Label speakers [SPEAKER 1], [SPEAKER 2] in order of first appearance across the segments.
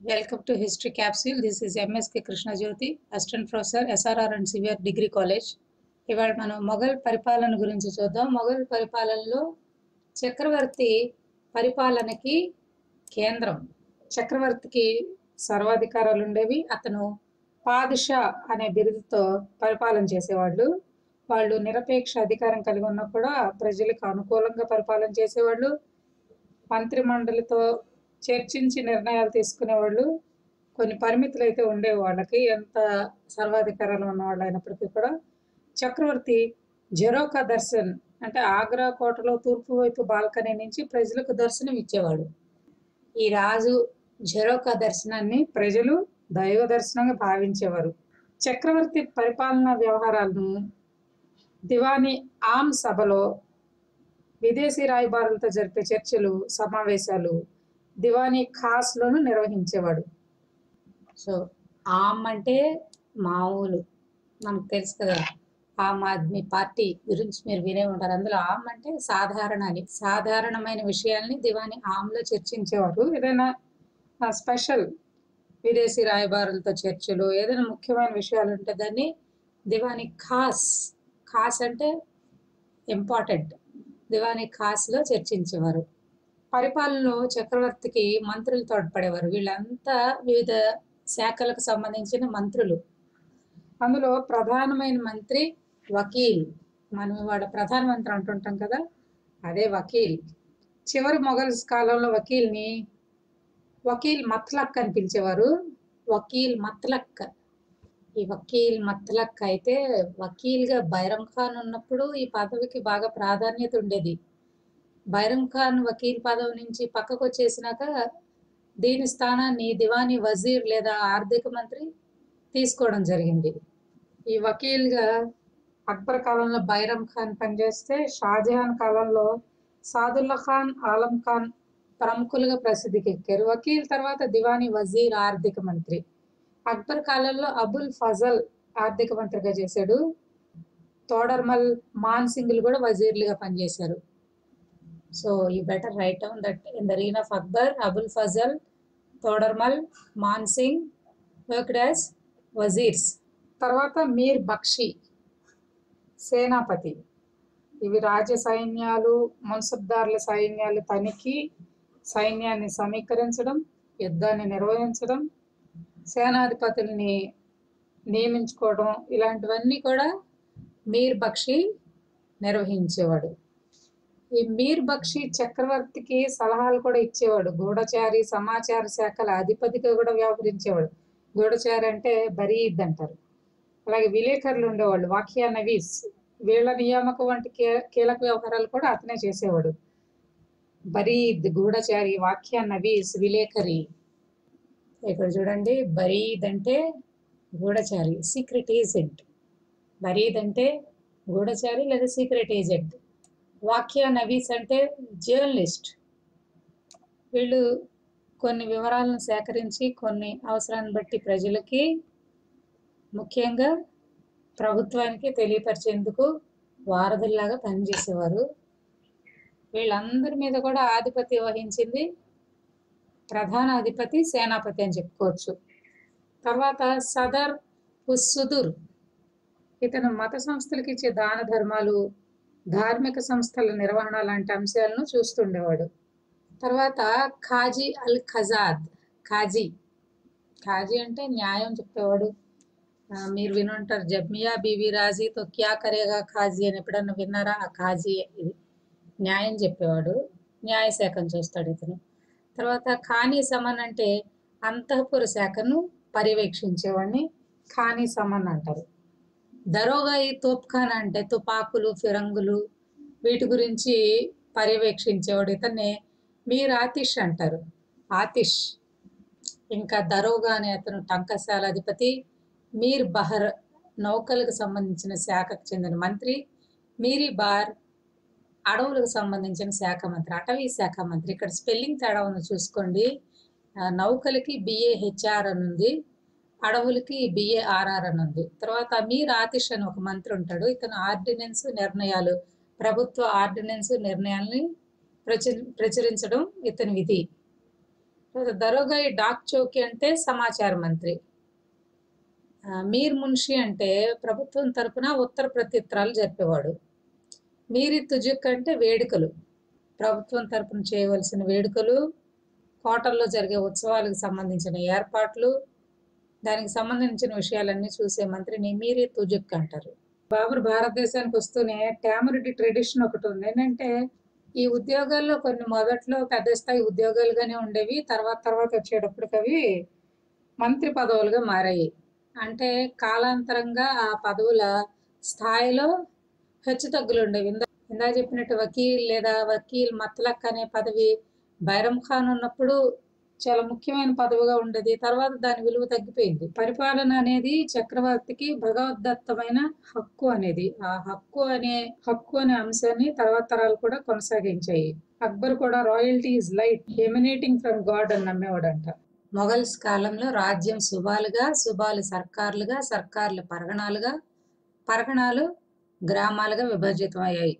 [SPEAKER 1] Welcome to History Capsule. This is MSK Krishna Jyoti, Assistant Professor, SRR and Severe Degree College. ఇవాళ మనం మొఘల్ పరిపాలన గురించి చూద్దాం మొఘల్ పరిపాలనలో చక్రవర్తి పరిపాలనకి కేంద్రం చక్రవర్తికి సర్వాధికారాలు ఉండేవి అతను పాదుషా అనే బిరుదుతో పరిపాలన చేసేవాళ్ళు వాళ్ళు నిరపేక్ష అధికారం కలిగి ఉన్నా కూడా ప్రజలకు అనుకూలంగా పరిపాలన చేసేవాళ్ళు మంత్రి మండలితో చర్చించి నిర్ణయాలు తీసుకునేవాళ్ళు కొన్ని పరిమితులు అయితే ఉండేవి వాళ్ళకి ఎంత సర్వాధికారాలు ఉన్న వాళ్ళు అయినప్పటికీ కూడా చక్రవర్తి జెరోకా దర్శన్ అంటే ఆగ్రా కోటలో తూర్పు వైపు బాల్కనీ నుంచి ప్రజలకు దర్శనం ఇచ్చేవాడు ఈ రాజు జెరోకా దర్శనాన్ని ప్రజలు దైవ దర్శనంగా భావించేవారు చక్రవర్తి పరిపాలనా వ్యవహారాలను దివానీ ఆమ్ సభలో విదేశీ రాయబారులతో జరిపే చర్చలు సమావేశాలు దివానీ ఖాస్లోను నిర్వహించేవాడు సో ఆమ్ అంటే మామూలు మనకు తెలుసు కదా ఆమ్ ఆద్మీ పార్టీ గురించి మీరు వినే ఉంటారు అందులో ఆమ్ అంటే సాధారణ అని సాధారణమైన విషయాల్ని దివానీ ఆమ్లో చర్చించేవారు ఏదైనా స్పెషల్ విదేశీ రాయబారులతో చర్చలు ఏదైనా ముఖ్యమైన విషయాలు ఉంటే దాన్ని దివానీ ఖాస్ ఖాస్ అంటే ఇంపార్టెంట్ దివానీ ఖాస్లో చర్చించేవారు పరిపాలనలో చక్రవర్తికి మంత్రులు తోడ్పడేవారు వీళ్ళంతా వివిధ శాఖలకు సంబంధించిన మంత్రులు అందులో ప్రధానమైన మంత్రి వకీల్ మనం ఇవాళ ప్రధానమంత్రి అంటుంటాం కదా అదే వకీల్ చివరి మొఘల్స్ కాలంలో వకీల్ని వకీల్ మత్లక్ అని పిలిచేవారు వకీల్ మత్లక్ ఈ వకీల్ మత్లక్ అయితే వకీల్గా బైరం ఖాన్ ఉన్నప్పుడు ఈ పదవికి బాగా ప్రాధాన్యత ఉండేది బైరం ఖాన్ వకీల్ పదవి నుంచి పక్కకు వచ్చేసినాక దీని స్థానాన్ని దివానీ వజీర్ లేదా ఆర్థిక మంత్రి తీసుకోవడం జరిగింది ఈ వకీల్గా అక్బర్ కాలంలో బైరం ఖాన్ పనిచేస్తే షాజహాన్ కాలంలో సాదుల్లా ఖాన్ ఆలం ఖాన్ ప్రముఖులుగా ప్రసిద్ధికి ఎక్కారు వకీల్ తర్వాత దివానీ వజీర్ ఆర్థిక మంత్రి అక్బర్ కాలంలో అబుల్ ఫజల్ ఆర్థిక మంత్రిగా చేశాడు తోడర్మల్ మాన్ సింగ్లు కూడా వజీర్లుగా పనిచేశారు so you better write down that in the reign of Akbar Abul Fazal Todarmal Man Singh worked as wazirs తర్వాత మీర్ బక్షి సేనాపతి ఇవి రాజ్య సైన్యాలు మున్సబ్దారుల సైన్యాలు తనిఖీ సైన్యాన్ని సమీకరించడం యుద్ధాన్ని నిర్వహించడం సేనాధిపతుల్ని నియమించుకోవడం ఇలాంటివన్నీ కూడా మీర్ బక్షి నిర్వహించేవాడు ఈ మీర్ బక్షి చక్రవర్తికి సలహాలు కూడా ఇచ్చేవాడు గూఢచారి సమాచార శాఖల అధిపతిగా కూడా వ్యవహరించేవాడు గూఢచారి అంటే బరీద్ అంటారు అలాగే విలేకరులు ఉండేవాళ్ళు వాక్యా నవీస్ వీళ్ళ నియామకం వంటి కీలక వ్యవహారాలు కూడా అతనే చేసేవాడు బరీద్ గూఢచారి వాక్యా నవీస్ విలేకరి ఇక్కడ చూడండి బరీద్ అంటే గూఢచారి సీక్రెట్ ఏజెంట్ బరీద్ అంటే గూఢచారి లేదా సీక్రెట్ ఏజెంట్ వాక్య నవీస్ అంటే జర్నలిస్ట్ వీళ్ళు కొన్ని వివరాలను సేకరించి కొన్ని అవసరాన్ని బట్టి ప్రజలకి ముఖ్యంగా ప్రభుత్వానికి తెలియపరిచేందుకు వారధుల్లాగా పనిచేసేవారు వీళ్ళందరి మీద కూడా ఆధిపత్యం వహించింది ప్రధాన అధిపతి సేనాపతి అని చెప్పుకోవచ్చు తర్వాత సదర్ ఉస్సుదుర్ ఇతను మత సంస్థలకు ఇచ్చే దాన ధర్మాలు ధార్మిక సంస్థల నిర్వహణ లాంటి అంశాలను చూస్తుండేవాడు తర్వాత ఖాజీ అల్ ఖజాద్ ఖాజీ ఖాజీ అంటే న్యాయం చెప్పేవాడు మీరు వినుంటారు జబ్మియా బీవీ రాజీతో క్యా కరేగా ఖాజీ అని ఎప్పుడన్నా విన్నారా ఆ ఖాజీ ఇది న్యాయం చెప్పేవాడు న్యాయశాఖను చూస్తాడు ఇతను తర్వాత ఖానీ సమన్ అంటే అంతఃపుర శాఖను పర్యవేక్షించేవాడిని ఖానీ సమన్ అంటారు దరోగా ఈ తోప్ఖాన్ అంటే తుపాకులు ఫిరంగులు వీటి గురించి పర్యవేక్షించేవాడు ఇతన్ని మీర్ ఆతిష్ అంటారు ఆతిష్ ఇంకా దరోగా అనే అతను టంకశాల అధిపతి మీర్ బహర్ నౌకలకు సంబంధించిన శాఖకు చెందిన మంత్రి మీరి బార్ అడవులకు సంబంధించిన శాఖ మంత్రి అటవీ శాఖ మంత్రి ఇక్కడ స్పెల్లింగ్ తేడా ఉంది చూసుకోండి నౌకలకి బిఏహెచ్ఆర్ అని ఉంది అడవులకి బిఏఆర్ఆర్ అని ఉంది తర్వాత అమీర్ ఆతిష్ అని ఒక మంత్రి ఉంటాడు ఇతను ఆర్డినెన్స్ నిర్ణయాలు ప్రభుత్వ ఆర్డినెన్స్ నిర్ణయాల్ని ప్రచురి ప్రచురించడం ఇతని విధి దరోగాయి డాక్ చౌకి అంటే సమాచార మంత్రి ఆ, మీర్ మున్షి అంటే ప్రభుత్వం తరపున ఉత్తర ప్రత్యుత్తరాలు జరిపేవాడు మీరి తుజుక్ అంటే వేడుకలు ప్రభుత్వం తరపున చేయవలసిన వేడుకలు కోటల్లో జరిగే ఉత్సవాలకు సంబంధించిన ఏర్పాట్లు దానికి సంబంధించిన విషయాలన్నీ చూసే మంత్రిని మీరి తుజుక్ అంటారు బాబర్ భారతదేశానికి వస్తూనే ట్యామరిడి ట్రెడిషన్ ఒకటి ఉంది ఏంటంటే ఈ ఉద్యోగాల్లో కొన్ని మొదట్లో పెద్ద స్థాయి ఉద్యోగాలుగానే ఉండేవి తర్వాత తర్వాత వచ్చేటప్పటికి అవి మంత్రి పదవులుగా మారాయి అంటే కాలాంతరంగా ఆ పదవుల స్థాయిలో హెచ్చుతగ్గులు ఉండేవి ఇందా ఇందా చెప్పినట్టు వకీల్ లేదా వకీల్ మత్లక్ అనే పదవి బైరం ఖాన్ ఉన్నప్పుడు చాలా ముఖ్యమైన పదవిగా ఉండేది తర్వాత దాని విలువ తగ్గిపోయింది పరిపాలన అనేది చక్రవర్తికి భగవద్దత్తమైన హక్కు అనేది ఆ హక్కు అనే హక్కు అనే అంశాన్ని తర్వాత తరాలు కూడా కొనసాగించాయి అక్బర్ కూడా royalty is light emanating from God అని నమ్మేవాడంట మొఘల్స్ కాలంలో రాజ్యం సుబాలుగా సుబాలు సర్కార్లుగా సర్కార్లు పరగణాలుగా పరగణాలు గ్రామాలుగా విభజితమయ్యాయి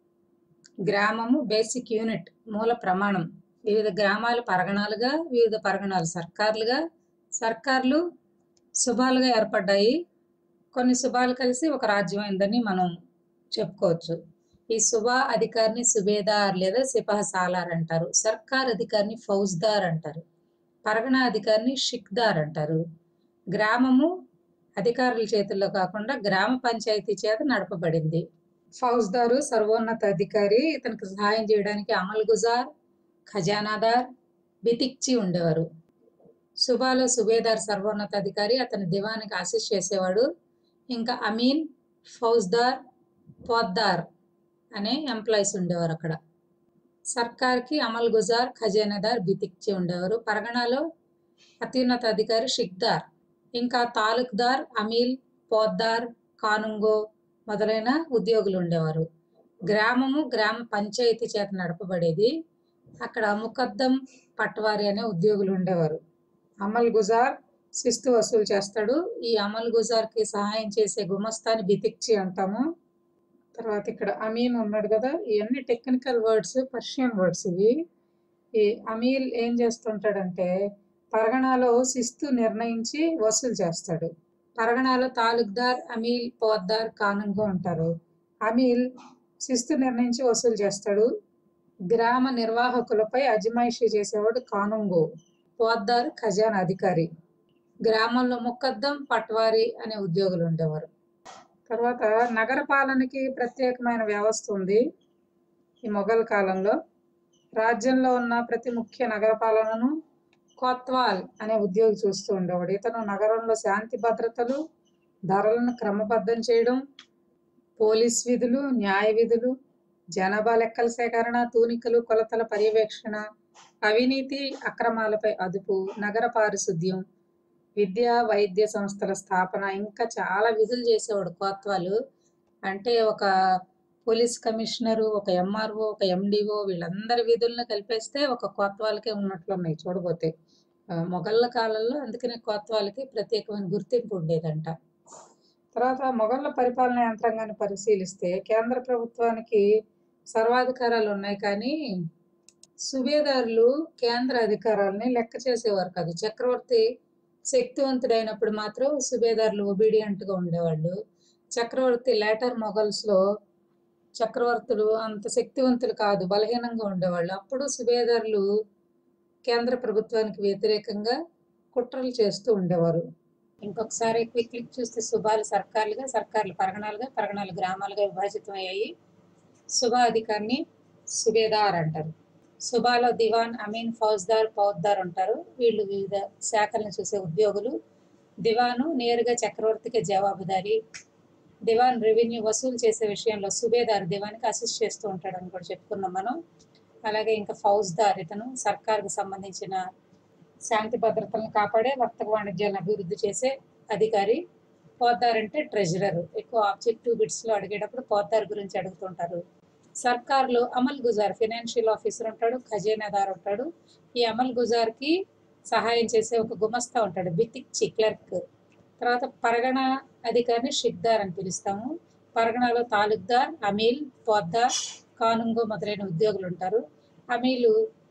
[SPEAKER 1] గ్రామము బేసిక్ యూనిట్ మూల ప్రమాణం వివిధ గ్రామాలు పరగణాలుగా వివిధ పరగణాలు సర్కార్లుగా సర్కార్లు శుభాలుగా ఏర్పడ్డాయి కొన్ని శుభాలు కలిసి ఒక రాజ్యం అయిందని మనం చెప్పుకోవచ్చు ఈ సుబా అధికారిని సుబేదార్ లేదా సిపాహ సాలార్ అంటారు సర్కార్ అధికారిని ఫౌజ్దార్ అంటారు పరగణ అధికారిని షిక్దార్ అంటారు గ్రామము అధికారుల చేతుల్లో కాకుండా గ్రామ పంచాయతీ చేత నడపబడింది ఫౌజ్దారు సర్వోన్నత అధికారి ఇతనికి సహాయం చేయడానికి అమల్ గుజార్ ఖజానాదార్ బితిక్చి ఉండేవారు సుబాలో సుబేదార్ సర్వోన్నత అధికారి అతని దివానికి ఆశీస్ చేసేవాడు ఇంకా అమీన్ ఫౌజ్దార్ పోద్దార్ అనే ఎంప్లాయీస్ ఉండేవారు అక్కడ సర్కార్కి అమల్ గుజార్ ఖజానాదార్ బితిక్చి ఉండేవారు పరగణాలో అత్యున్నత అధికారి షిక్దార్ ఇంకా తాలూక్దార్ అమీల్ పోద్దార్ కానుంగో మొదలైన ఉద్యోగులు ఉండేవారు గ్రామము గ్రామ పంచాయతీ చేత నడపబడేది అక్కడ ముకద్దం పట్వారి అనే ఉద్యోగులు ఉండేవారు అమల్ గుజార్ శిస్తు వసూలు చేస్తాడు ఈ అమల్ గుజార్కి సహాయం చేసే గుమస్తాని బితిక్చి అంటాము తర్వాత ఇక్కడ అమీన్ ఉన్నాడు కదా ఇవన్నీ టెక్నికల్ వర్డ్స్ పర్షియన్ వర్డ్స్ ఇవి ఈ అమీల్ ఏం చేస్తుంటాడంటే పరగణాలో శిస్తు నిర్ణయించి వసూలు చేస్తాడు పరగణాలో తాలూక్దార్ అమీల్ పోద్దార్ కానుంగో ఉంటారు అమీల్ శిస్తు నిర్ణయించి వసూలు చేస్తాడు గ్రామ నిర్వాహకులపై అజమాయిషీ చేసేవాడు కానుంగో పోద్దార్ ఖజానా అధికారి గ్రామంలో ముక్కద్దం పట్వారి అనే ఉద్యోగులు ఉండేవారు తర్వాత నగర పాలనకి ప్రత్యేకమైన వ్యవస్థ ఉంది ఈ మొఘల్ కాలంలో రాజ్యంలో ఉన్న ప్రతి ముఖ్య నగర పాలనను కోత్వాల్ అనే ఉద్యోగి చూస్తూ ఉండేవాడు ఇతను నగరంలో శాంతి భద్రతలు ధరలను క్రమబద్ధం చేయడం పోలీస్ విధులు న్యాయ విధులు జనాభా లెక్కల సేకరణ తూనికలు కొలతల పర్యవేక్షణ అవినీతి అక్రమాలపై అదుపు నగర పారిశుద్ధ్యం విద్య వైద్య సంస్థల స్థాపన ఇంకా చాలా విధులు చేసేవాడు కోత్వాలు అంటే ఒక పోలీస్ కమిషనరు ఒక ఎంఆర్ఓ ఒక ఎండిఓ వీళ్ళందరి విధులను కలిపేస్తే ఒక కోత్వాలకే ఉన్నట్లు ఉన్నాయి చూడబోతే ఆ, మొఘళ్ళ కాలంలో అందుకనే కోత్వాలకి ప్రత్యేకమైన గుర్తింపు ఉండేదంట తర్వాత మొఘళ్ళ పరిపాలన యంత్రాంగాన్ని పరిశీలిస్తే కేంద్ర ప్రభుత్వానికి సర్వాధికారాలు ఉన్నాయి కానీ సుబేదారులు కేంద్ర అధికారాలని లెక్క చేసేవారు కాదు చక్రవర్తి శక్తివంతుడైనప్పుడు మాత్రం సుబేదారులు ఒబీడియంట్ గా ఉండేవాళ్ళు చక్రవర్తి లేటర్ మొఘల్స్ లో చక్రవర్తులు అంత శక్తివంతులు కాదు బలహీనంగా ఉండేవాళ్ళు అప్పుడు సుబేదారులు కేంద్ర ప్రభుత్వానికి వ్యతిరేకంగా కుట్రలు చేస్తూ ఉండేవారు ఇంకొకసారి క్విక్ క్లిక్ చూస్తే సుబాలు సర్కార్లుగా సర్కార్లు పరగణాలుగా పరగణాలు గ్రామాలుగా విభాజితం అయ్యాయి సుబా అధికారిని సుబేదార్ అంటారు సుబాలో దివాన్ అమీన్ ఫౌజ్దార్ పౌద్దార్ ఉంటారు వీళ్ళు వివిధ శాఖలను చూసే ఉద్యోగులు దివాను నేరుగా చక్రవర్తికి జవాబుదారీ దివాన్ రెవెన్యూ వసూలు చేసే విషయంలో సుబేదార్ దివానికి అసిస్ట్ చేస్తూ ఉంటాడని కూడా చెప్పుకున్నాం మనం అలాగే ఇంకా ఫౌజ్దార్ ఇతను సర్కార్కు సంబంధించిన శాంతి భద్రతలను కాపాడే వర్తక వాణిజ్యాలను అభివృద్ధి చేసే అధికారి పోద్దార్ అంటే ట్రెజరర్ ఎక్కువ ఆబ్జెక్టివ్ బిట్స్ లో అడిగేటప్పుడు పోద్దార్ గురించి అడుగుతుంటారు సర్కార్లో అమల్ గుజార్ ఫైనాన్షియల్ ఆఫీసర్ ఉంటాడు ఖజానాదార్ ఉంటాడు ఈ అమల్ గుజార్ కి సహాయం చేసే ఒక గుమస్తా ఉంటాడు బితిక్చి క్లర్క్ తర్వాత పరగణ అధికారిని షిక్దార్ అని పిలుస్తాము పరగణలో తాలూక్దార్ అమీల్ పోద్దార్ కానుంగో మొదలైన ఉద్యోగులు ఉంటారు అమీలు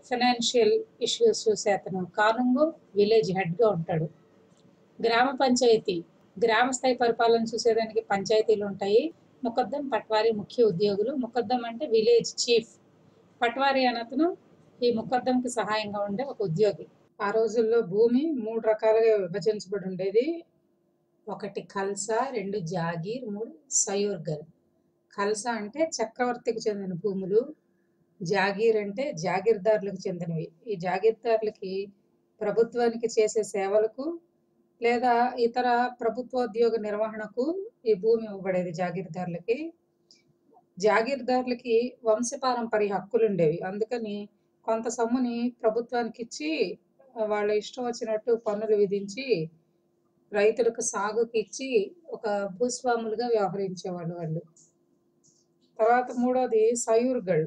[SPEAKER 1] ఫైనాన్షియల్ ఇష్యూస్ చూసే అతను కానుంగు విలేజ్ హెడ్గా ఉంటాడు గ్రామ పంచాయతీ గ్రామ స్థాయి పరిపాలన చూసేదానికి పంచాయతీలు ఉంటాయి ముఖద్దం పట్వారీ ముఖ్య ఉద్యోగులు ముఖద్దం అంటే విలేజ్ చీఫ్ పట్వారీ అతను ఈ ముఖద్దంకి సహాయంగా ఉండే ఒక ఉద్యోగి ఆ రోజుల్లో భూమి మూడు రకాలుగా విభజించబడి ఉండేది ఒకటి కల్సా రెండు జాగీర్ మూడు సయూర్గల్ కల్సా అంటే చక్రవర్తికి చెందిన భూములు జాగీర్ అంటే జాగీర్దారులకు చెందినవి ఈ జాగీర్దారులకి ప్రభుత్వానికి చేసే సేవలకు లేదా ఇతర ప్రభుత్వోద్యోగ నిర్వహణకు ఈ భూమి ఇవ్వబడేది జాగీర్దారులకి జాగీర్దారులకి వంశపారంపర్య హక్కులు ఉండేవి అందుకని కొంత సొమ్ముని ప్రభుత్వానికి ఇచ్చి వాళ్ళ ఇష్టం వచ్చినట్టు పన్నులు విధించి రైతులకు సాగుకి ఇచ్చి ఒక భూస్వాములుగా వ్యవహరించేవాళ్ళు వాళ్ళు తర్వాత మూడోది సయూర్గల్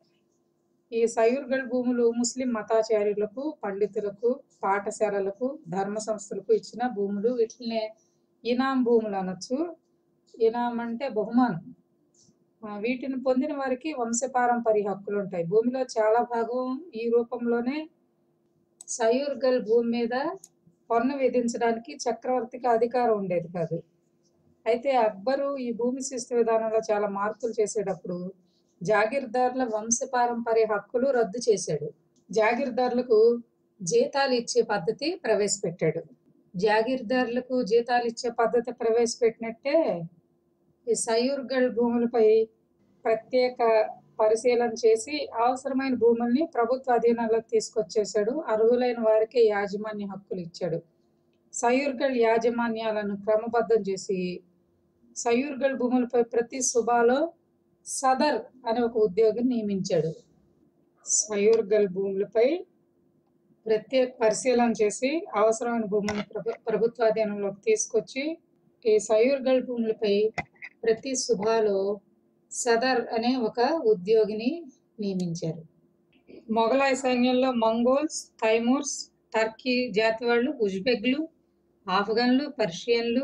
[SPEAKER 1] ఈ సయూర్గల్ భూములు ముస్లిం మతాచార్యులకు పండితులకు పాఠశాలలకు ధర్మ సంస్థలకు ఇచ్చిన భూములు వీటినే ఇనాం భూములు అనొచ్చు ఇనాం అంటే బహుమానం ఆ, వీటిని పొందిన వారికి వంశపారంపర్య హక్కులు ఉంటాయి భూమిలో చాలా భాగం ఈ రూపంలోనే సయూర్గల్ భూమి మీద పన్ను విధించడానికి చక్రవర్తికి అధికారం ఉండేది కాదు అయితే అక్బరు ఈ భూమి శిస్తు విధానంలో చాలా మార్పులు చేసేటప్పుడు జాగీర్దారుల వంశపారంపర్య హక్కులు రద్దు చేశాడు జాగీర్దారులకు జీతాలు ఇచ్చే పద్ధతి ప్రవేశపెట్టాడు జాగీర్దారులకు జీతాలు ఇచ్చే పద్ధతి ప్రవేశపెట్టినట్టే ఈ సయూర్గల్ భూములపై ప్రత్యేక పరిశీలన చేసి అవసరమైన భూముల్ని ప్రభుత్వ అధీనంలోకి తీసుకొచ్చేశాడు అర్హులైన వారికి యాజమాన్య హక్కులు ఇచ్చాడు సయూర్గల్ యాజమాన్యాలను క్రమబద్ధం చేసి సయూర్గల్ భూములపై ప్రతి సుబాలో సదర్ అనే ఒక ఉద్యోగిని నియమించాడు సయూర్గల్ భూములపై ప్రత్యేక పరిశీలన చేసి అవసరమైన భూములను ప్రభు ప్రభుత్వ అధీనంలోకి తీసుకొచ్చి ఈ సయూర్గల్ భూములపై ప్రతి సుబాలో సదర్ అనే ఒక ఉద్యోగిని నియమించారు మొఘలాయ సైన్యంలో మంగోల్స్ తైమూర్స్ టర్కీ జాతి వాళ్ళు ఉజ్బెగ్లు ఆఫ్ఘన్లు పర్షియన్లు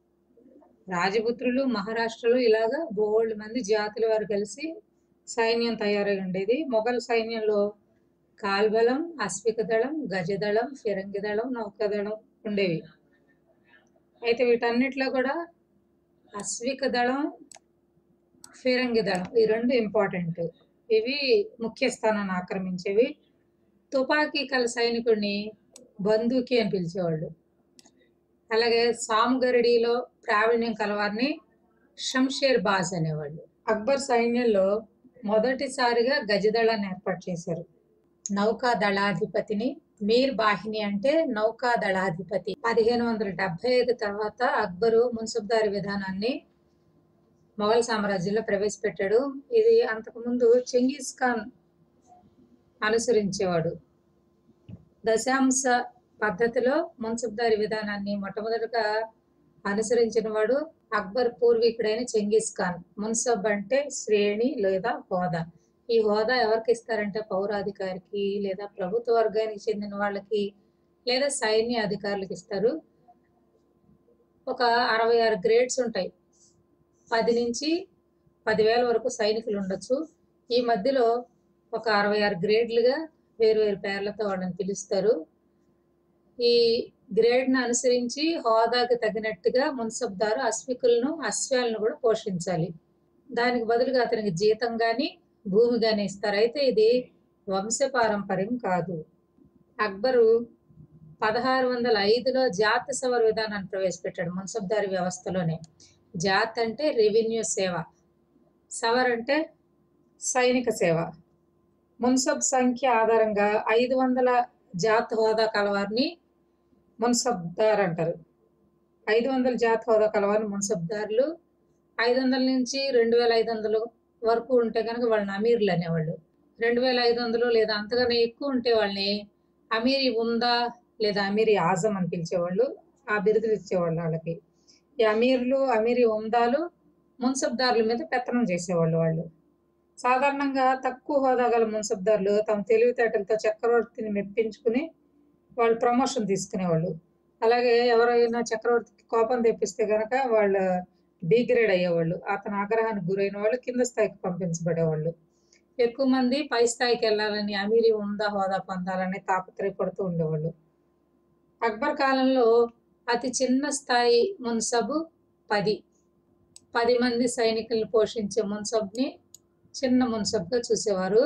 [SPEAKER 1] రాజపుత్రులు మహారాష్ట్రలు ఇలాగా బోల్డ్ మంది జాతుల వారు కలిసి సైన్యం తయారై ఉండేది మొఘల్ సైన్యంలో కాల్బలం అశ్విక దళం గజదళం ఫిరంగి దళం నౌకాదళం ఉండేవి అయితే వీటన్నిటిలో కూడా అశ్విక దళం ఫిరంగి దళం ఈ రెండు ఇంపార్టెంట్ ఇవి ముఖ్య స్థానాన్ని ఆక్రమించేవి తుపాకీ కల సైనికుడిని బందూకి అని పిలిచేవాళ్ళు అలాగే సాముగరిడిలో ప్రావీణ్యం కలవారిని షంషేర్ బాజ్ అనేవాళ్ళు అక్బర్ సైన్యంలో మొదటిసారిగా గజదళాన్ని ఏర్పాటు చేశారు నౌకా దళాధిపతిని మీర్ బాహిని అంటే నౌకా దళాధిపతి పదిహేను వందల డెబ్బై ఐదు తర్వాత అక్బరు మున్సబ్దారి విధానాన్ని మొఘల్ సామ్రాజ్యంలో ప్రవేశపెట్టాడు ఇది అంతకుముందు చెంగీస్ ఖాన్ అనుసరించేవాడు దశాంశ పద్ధతిలో మున్సబ్దారి విధానాన్ని మొట్టమొదటిగా అనుసరించిన వాడు అక్బర్ పూర్వీకుడైన చెంగీస్ ఖాన్ మున్సబ్ అంటే శ్రేణి లేదా హోదా ఈ హోదా ఎవరికి ఇస్తారంటే పౌరాధికారికి లేదా ప్రభుత్వ వర్గానికి చెందిన వాళ్ళకి లేదా సైన్య అధికారులకు ఇస్తారు ఒక అరవై ఆరు గ్రేడ్స్ ఉంటాయి పది నుంచి పదివేల వరకు సైనికులు ఉండొచ్చు ఈ మధ్యలో ఒక అరవై ఆరు గ్రేడ్లుగా వేరు వేరు పేర్లతో వాళ్ళని పిలుస్తారు ఈ గ్రేడ్ను అనుసరించి హోదాకి తగినట్టుగా మున్సబ్దారు అశ్వికులను అశ్వాలను కూడా పోషించాలి దానికి బదులుగా అతనికి జీతం కానీ భూమి కానీ ఇస్తారు అయితే ఇది వంశపారంపర్యం కాదు అక్బరు పదహారు వందల ఐదులో జాతి సవర్ విధానాన్ని ప్రవేశపెట్టాడు మున్సబ్దారి వ్యవస్థలోనే జాత్ అంటే రెవెన్యూ సేవ సవర్ అంటే సైనిక సేవ మున్సబ్ సంఖ్య ఆధారంగా ఐదు వందల జాత్ హోదా కలవారిని మున్సబ్దార్ అంటారు ఐదు వందల జాత్ హోదా కలవారిని మున్సబ్దారులు ఐదు వందల నుంచి రెండు వేల ఐదు వందలు వరకు ఉంటే కనుక వాళ్ళని అమీర్లు అనేవాళ్ళు రెండు వేల ఐదు వందలు లేదా అంతకన్నా ఎక్కువ ఉంటే వాళ్ళని అమీరి ఉందా లేదా అమీరి ఆజం అని పిలిచేవాళ్ళు ఆ బిరుదులు ఇచ్చేవాళ్ళు వాళ్ళకి ఈ అమీర్లు అమీరి ఉందాలు మున్సబ్దారుల మీద పెత్తనం చేసేవాళ్ళు వాళ్ళు సాధారణంగా తక్కువ హోదా గల మున్సబ్దారులు తమ తెలివితేటలతో చక్రవర్తిని మెప్పించుకుని వాళ్ళు ప్రమోషన్ తీసుకునేవాళ్ళు అలాగే ఎవరైనా చక్రవర్తికి కోపం తెప్పిస్తే కనుక వాళ్ళు డిగ్రేడ్ అయ్యేవాళ్ళు అతని ఆగ్రహానికి గురైన వాళ్ళు కింద స్థాయికి పంపించబడేవాళ్ళు ఎక్కువ మంది పై స్థాయికి వెళ్ళాలని అమీరీ ఉందా హోదా పొందాలని తాపత్రయపడుతూ ఉండేవాళ్ళు అక్బర్ కాలంలో అతి చిన్న స్థాయి మున్సబు పది పది మంది సైనికులను పోషించే మున్సబ్ని చిన్న మున్సబ్గా చూసేవారు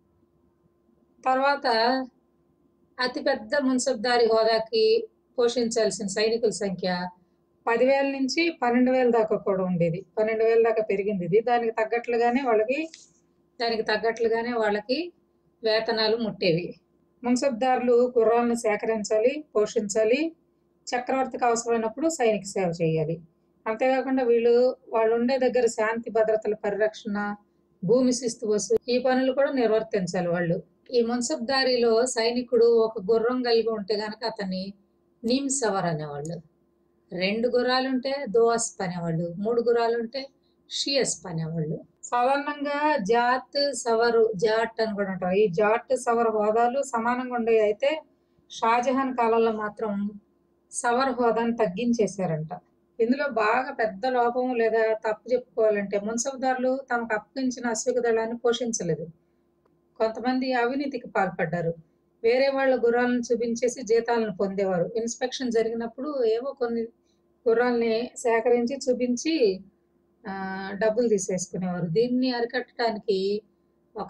[SPEAKER 1] తర్వాత అతిపెద్ద మున్సబ్దారి హోదాకి పోషించాల్సిన సైనికుల సంఖ్య పదివేల నుంచి పన్నెండు వేల దాకా కూడా ఉండేది పన్నెండు వేల దాకా పెరిగింది ఇది దానికి తగ్గట్లుగానే వాళ్ళకి దానికి తగ్గట్లుగానే వాళ్ళకి వేతనాలు ముట్టేవి మున్సబ్దారులు గుర్రాలను సేకరించాలి పోషించాలి చక్రవర్తికి అవసరమైనప్పుడు సైనిక సేవ చేయాలి అంతేకాకుండా వీళ్ళు వాళ్ళు ఉండే దగ్గర శాంతి భద్రతల పరిరక్షణ భూమి శిస్తు వసూలు ఈ పనులు కూడా నిర్వర్తించాలి వాళ్ళు ఈ మున్సబ్దారిలో సైనికుడు ఒక గుర్రం కలిగి ఉంటే గనక అతన్ని నీమ్ సవర్ అనేవాళ్ళు రెండు గుర్రాలు ఉంటే దోస్ పనేవాళ్ళు మూడు గుర్రాలు ఉంటే షియస్ పనేవాళ్ళు సాధారణంగా జాట్ సవరు జాట్ అని కూడా ఉంటారు ఈ జాట్ సవర్ హోదాలు సమానంగా ఉండేవి అయితే షాజహాన్ కాలంలో మాత్రం సవర్ హోదాను తగ్గించేశారంట ఇందులో బాగా పెద్ద లోపం లేదా తప్పు చెప్పుకోవాలంటే మున్సబ్దారులు తమకు అప్పగించిన అశ్విక దళాన్ని పోషించలేదు కొంతమంది అవినీతికి పాల్పడ్డారు వేరే వాళ్ళ గుర్రాలను చూపించేసి జీతాలను పొందేవారు ఇన్స్పెక్షన్ జరిగినప్పుడు ఏవో కొన్ని గుర్రాల్ని సేకరించి చూపించి ఆ, డబ్బులు తీసేసుకునేవారు దీన్ని అరికట్టడానికి ఒక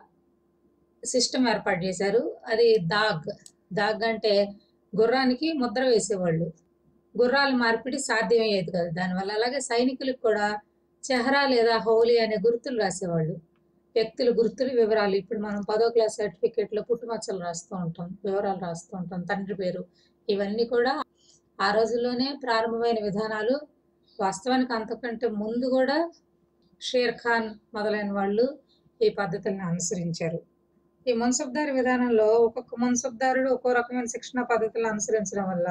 [SPEAKER 1] సిస్టమ్ ఏర్పాటు చేశారు అది దాగ్ దాగ్ అంటే గుర్రానికి ముద్ర వేసేవాళ్ళు గుర్రాల మార్పిడి సాధ్యమయ్యేది కాదు దానివల్ల అలాగే సైనికులకు కూడా చెహరా లేదా హౌలీ అనే గుర్తులు రాసేవాళ్ళు వ్యక్తుల గుర్తులు వివరాలు ఇప్పుడు మనం పదో క్లాస్ సర్టిఫికేట్లో పుట్టుమచ్చలు రాస్తూ ఉంటాం వివరాలు రాస్తూ ఉంటాం తండ్రి పేరు ఇవన్నీ కూడా ఆ రోజుల్లోనే ప్రారంభమైన విధానాలు వాస్తవానికి అంతకంటే ముందు కూడా షేర్ ఖాన్ మొదలైన వాళ్ళు ఈ పద్ధతులను అనుసరించారు ఈ మున్సబ్దారి విధానంలో ఒక్కొక్క మున్సబ్దారుడు ఒక్కో రకమైన శిక్షణ పద్ధతులను అనుసరించడం వల్ల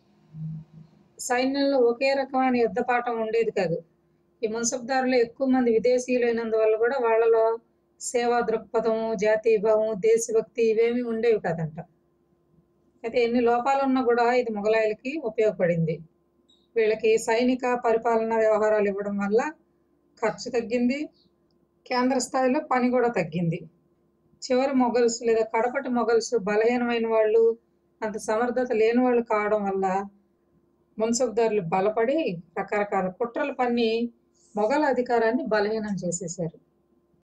[SPEAKER 1] సైన్యంలో ఒకే రకమైన యుద్ధ పాఠం ఉండేది కాదు ఈ మున్సబ్దారులు ఎక్కువ మంది విదేశీయులైనందువల్ల కూడా వాళ్ళలో సేవా దృక్పథం జాతీయ భావం దేశభక్తి ఇవేమీ ఉండేవి కాదంట అయితే ఎన్ని లోపాలు ఉన్నా కూడా ఇది మొఘలాయులకి ఉపయోగపడింది వీళ్ళకి సైనిక పరిపాలన వ్యవహారాలు ఇవ్వడం వల్ల ఖర్చు తగ్గింది కేంద్ర స్థాయిలో పని కూడా తగ్గింది చివరి మొఘల్స్ లేదా కడపటి మొఘల్స్ బలహీనమైన వాళ్ళు అంత సమర్థత లేని వాళ్ళు కావడం వల్ల మున్సబ్దారులు బలపడి రకరకాల కుట్రలు పన్ని మొఘల్ అధికారాన్ని బలహీనం చేసేశారు